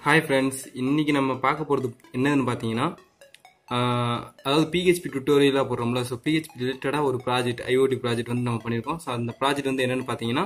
hi friends இன்னைக்கு நம்ம பார்க்க போகிறது என்னதுன்னு பார்த்தீங்கன்னா ஆஹ், அதாவது பிஹெச்பி டுட்டோரியலாக போடுறோம்ல ஸோ பிஹெச்பி ரிலேட்டடாக ஒரு ப்ராஜெக்ட் ஐஓடி ப்ராஜெக்ட் வந்து நம்ம பண்ணியிருக்கோம் ஸோ அந்த ப்ராஜெக்ட் வந்து என்னென்னு பார்த்தீங்கன்னா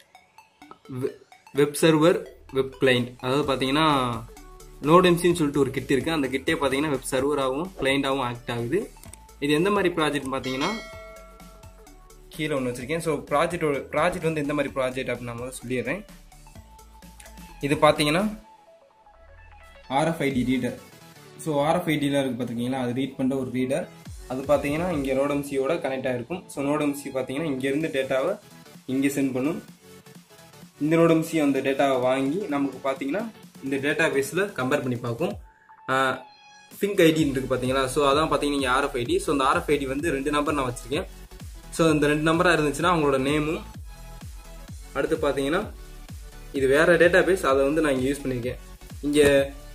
வெப் சர்வர் வெப் கிளைண்ட் அதாவது பார்த்தீங்கன்னா நோடெம்சின்னு சொல்லிட்டு ஒரு கிட் இருக்குது அந்த கிட்டே பார்த்தீங்கன்னா வெப் சர்வராகவும் கிளைண்டாகவும் ஆக்ட் ஆகுது இது எந்த மாதிரி ப்ராஜெக்ட் பார்த்தீங்கன்னா கீழே ஒன்று வச்சுருக்கேன் ஸோ ப்ராஜெக்டோட ப்ராஜெக்ட் வந்து எந்த மாதிரி ப்ராஜெக்ட் அப்படின்னு நான் முதல்ல சொல்லிடுறேன் இது பார்த்தீங்கன்னா ஆர்எஃப்ஐடி ரீடர் ஸோ ஆர்எஃப்ஐடியில் இருக்குது பார்த்துருக்கீங்களா அது ரீட் பண்ணுற ஒரு ரீடர் அது பார்த்தீங்கன்னா இங்கே நோடம்சியோட கனெக்ட் ஆகிருக்கும் ஸோ நோடம்சி பார்த்தீங்கன்னா இங்கேருந்து டேட்டாவை இங்கே சென்ட் பண்ணும் இந்த நோடம்சி அந்த டேட்டாவை வாங்கி நமக்கு பார்த்தீங்கன்னா இந்த டேட்டா பேஸில் கம்பேர் பண்ணி பார்க்கும் ஃபிங்க் ஐடின்னு இருக்குது பார்த்தீங்களா ஸோ அதான் பார்த்தீங்கன்னா இங்கே ஆர்எஃப்ஐடி ஸோ அந்த ஆர்எஃப்ஐடி வந்து ரெண்டு நம்பர் நான் வச்சுருக்கேன் ஸோ இந்த ரெண்டு நம்பராக இருந்துச்சுன்னா அவங்களோட நேமும் அடுத்து பார்த்தீங்கன்னா இது வேற டேட்டா பேஸ் அதை வந்து நான் இங்கே யூஸ் பண்ணியிருக்கேன் இங்கே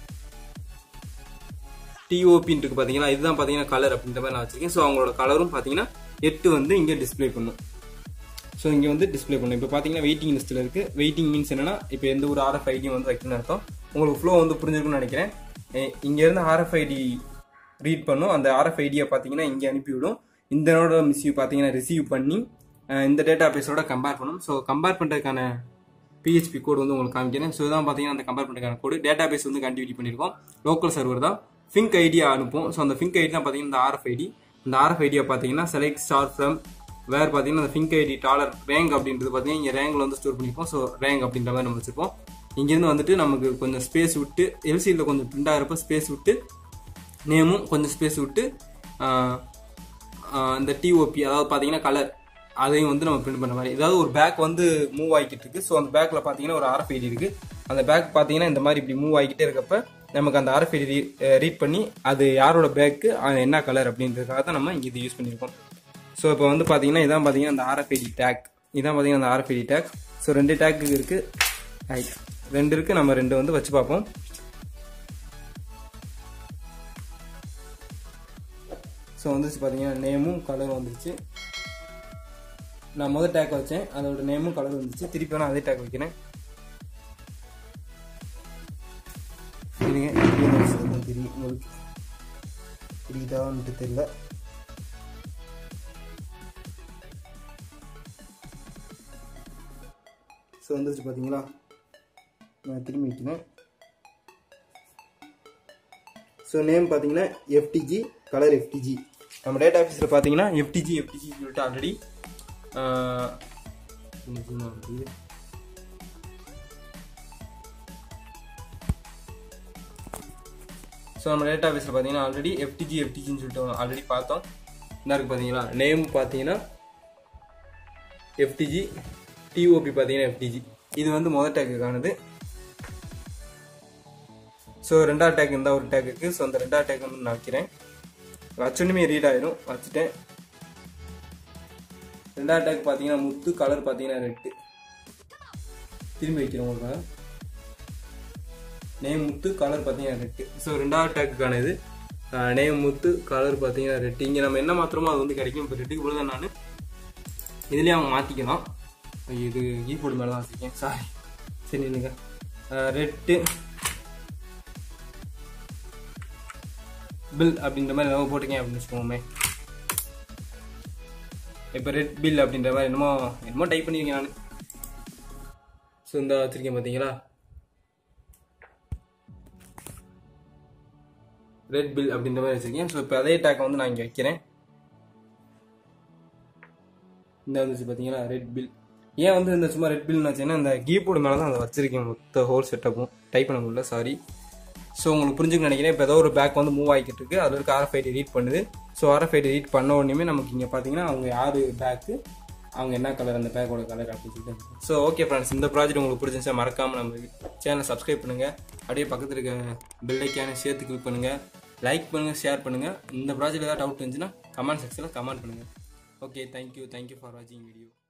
டிஓபின்னு இருக்கு பார்த்தீங்களா இதுதான் பார்த்தீங்கன்னா கலர் அப்படின்ற மாதிரி நான் வச்சிருக்கேன் ஸோ அவங்களோட கலரும் பார்த்தீங்கன்னா எட்டு வந்து இங்கே டிஸ்ப்ளே பண்ணும் ஸோ இங்கே வந்து டிஸ்ப்ளே பண்ணும் இப்போ பார்த்தீங்கன்னா வெயிட்டிங் லிஸ்ட்டில் இருக்குது வெயிட்டிங் மீன்ஸ் என்னன்னா இப்போ எந்த ஒரு ஆர்எஃப்ஐடியும் வந்து வைக்கணும்னு அர்த்தம் உங்களுக்கு ஃப்ளோ வந்து புரிஞ்சிருக்கும்னு நினைக்கிறேன் எ- இங்கேருந்து ஆர்எஃப்ஐடி ரீட் பண்ணும் அந்த ஆர்எஃப்ஐடியை பார்த்தீங்கன்னா இங்கே அனுப்பிவிடும் இந்த நோட மிஸ்யூ பார்த்தீங்கன்னா ரிசீவ் பண்ணி அஹ், இந்த டேட்டா பேஸோட கம்பேர் பண்ணும் ஸோ கம்பேர் பண்ணுறதுக்கான பிஹெச்பி கோட் வந்து உங்களுக்கு காமிக்கிறேன் ஸோ இதான் பார்த்தீங்கன்னா அந்த கம்பேர் பண்ணுறதுக்கான கோடு டேட்டா பேஸ் வந்து கண்டினியூட்டி பண்ணியிருக்கோம் லோக்கல் சர்வர் தான் ஃபிங்க் ஐடியா அனுப்பும் ஸோ அந்த ஃபிங்க் ஐடி தான் பார்த்தீங்கன்னா இந்த ஆர்எஃப்ஐடி இந்த ஆர்எஃப்ஐடியை பார்த்தீங்கன்னா செலக்ட் ஸ்டார் ஃப்ரம் வேறு பார்த்தீங்கன்னா அந்த ஃபிங்க் ஐடி டாலர் ரேங்க் அப்படின்றது பார்த்தீங்கன்னா இங்கே ரேங்கில் வந்து ஸ்டோர் பண்ணிப்போம் ஸோ ரேங்க் அப்படின்ற மாதிரி நம்ம வச்சுருப்போம் இங்கேருந்து வந்துட்டு நமக்கு கொஞ்சம் ஸ்பேஸ் விட்டு எல்சியில் கொஞ்சம் பிரிண்ட் ஆகிறப்ப ஸ்பேஸ் விட்டு நேமும் கொஞ்சம் ஸ்பேஸ் விட்டு ஆஹ், ஆஹ், இந்த டிஓபி அதாவது பார்த்தீங்கன்னா கலர் அதையும் வந்து நம்ம பிரிண்ட் பண்ண மாதிரி ஏதாவது ஒரு பேக் வந்து மூவ் ஆகிக்கிட்டு இருக்கு ஸோ அந்த பேக்கில் பார்த்தீங்கன்னா ஒரு ஆர்எஃப்ஐடி இருக்கு அந்த பேக் பார்த்தீங்கன்னா இந்த மாதிரி இப்படி மூவ் ஆகிக்கிட்டே இருக்கப்ப நமக்கு அந்த ஆர்எஃப்ஐடி ரீட் பண்ணி அது யாரோட பேக்கு என்ன கலர் அப்படின்றதுக்காக தான் நம்ம இங்கே இது யூஸ் பண்ணியிருக்கோம் ஸோ இப்போ வந்து பார்த்தீங்கன்னா இதான் பார்த்தீங்கன்னா அந்த ஆர்எஃப்ஐடி டேக் இதான் பார்த்தீங்கன்னா அந்த ஆர்எஃப்ஐடி டேக் ஸோ ரெண்டு டேக் இருக்கு ரைட் ரெண்டு இருக்கு நம்ம ரெண்டு வந்து வச்சு பார்ப்போம் ஸோ வந்துச்சு பார்த்தீங்கன்னா நேமும் கலரும் வந்துருச்சு நான் முதல் டேக் வச்சேன் அதோட நேமும் கலர் வந்துச்சு திருப்பி நான் அதே டேக் வைக்கிறேன் இருங்க இப்படி ஒன்று வச்சிருந்தேன் தெரியும் உங்களுக்கு புரியுதான்ட்டு தெரியல ஸோ வந்துருச்சு பார்த்தீங்களா நான் திரும்பி வைக்கிறேன் ஸோ நேம் பார்த்தீங்கன்னா எஃப்டிஜி கலர் எஃப்டிஜி நம்ம டேட்டா ஆஃபீஸில் பார்த்தீங்கன்னா எஃப்டிஜி எஃப்டிஜி சொல்லிட்டு ஆல்ரெடி ஸோ நம்ம டேட்டா ஆஃபீஸில் பார்த்தீங்கன்னா ஆல்ரெடி எஃப்டிஜி எஃப்டிஜின்னு சொல்லிட்டு ஆல்ரெடி பார்த்தோம் என்ன இருக்கு பார்த்தீங்களா நேம் பார்த்தீங்கன்னா எஃப்டிஜி டிஓபி பார்த்தீங்கன்னா எஃப்டிஜி இது வந்து முதல் டேக்குக்கானது ஸோ ரெண்டாவது டேக் இருந்தால் ஒரு டேக் இருக்குது ஸோ அந்த ரெண்டாவது டேக் வந்து நான் வைக்கிறேன் வச்சோன்னுமே ரீட் ஆயிரும் வச்சுட்டேன் ரெண்டாவது டேக் பார்த்தீங்கன்னா முத்து கலர் பார்த்தீங்கன்னா ரெட்டு திரும்பி வைக்கிறேன் உங்களுக்கு நேம் முத்து கலர் பார்த்தீங்கன்னா ரெட்டு ஸோ ரெண்டாவது டேக்குக்கான இது நேம் முத்து கலர் பார்த்தீங்கன்னா ரெட்டு இங்கே நம்ம என்ன மாத்திரமோ அது வந்து கிடைக்கும் இப்போ ரெட்டுக்கு போல தான் நான் இதுலேயே அவங்க மாற்றிக்கலாம் ஐயோ, இது கீபோர்டு மேலே தான் வச்சுருக்கேன் சாரி சரி நில்லுங்க ரெட்டு பில் அப்படின்ற மாதிரி என்னமோ போட்டிருக்கேன் அப்படின்னு வச்சுக்கோமே இப்போ ரெட் பில் அப்படின்ற மாதிரி என்னமோ என்னமோ டைப் பண்ணியிருக்கேன் நான் ஸோ இந்த வச்சிருக்கேன் பார்த்தீங்களா ரெட் பில் அப்படின்ற மாதிரி வச்சிருக்கேன் ஸோ இப்போ அதே டேக்கை வந்து நான் இங்கே வைக்கிறேன் இந்த வந்துச்சு பார்த்தீங்களா ரெட் பில் ஏன் வந்து இந்த சும்மா ரெட் பில்னு வச்சேன்னா இந்த கீபோர்டு மேலே தான் அதை வச்சிருக்கேன் மொத்த ஹோல் செட்டப்பும் டைப் பண்ண முடியல சாரி ஸோ உங்களுக்கு புரிஞ்சுக்க நினைக்கிறேன் இப்போ ஏதோ ஒரு பேக் வந்து மூவ் ஆகிக்கிட்டு இருக்கு அதில் இருக்க ஆர்எஃப்ஐடி ரீட் பண்ணுது ஸோ ஆர்எஃப்ஐடி ரீட் பண்ண உடனே நமக்கு இங்கே பார்த்தீங்கன்னா அவங்க யார் பேக்கு அவங்க என்ன கலர் அந்த பேக்கோட கலர் அப்படின்னு சொல்லிட்டு ஸோ ஓகே ஃப்ரெண்ட்ஸ் இந்த ப்ராஜெக்ட் உங்களுக்கு பிடிச்சிருந்துச்சா மறக்காமல் நம்ம சேனலை சப்ஸ்கிரைப் பண்ணுங்கள் அப்படியே பக்கத்தில் இருக்க பெல் ஐக்கான சேர்த்து கிளிக் பண்ணுங்கள் லைக் பண்ணுங்கள் ஷேர் பண்ணுங்கள் இந்த ப்ராஜெக்ட் ஏதாவது டவுட் இருந்துச்சுன்னா கமெண்ட் செக்ஷனில் கமெண்ட் பண்ணுங்கள் ஓகே தேங்க்யூ தேங்க்யூ ஃபார் வாட்சிங் வீடியோ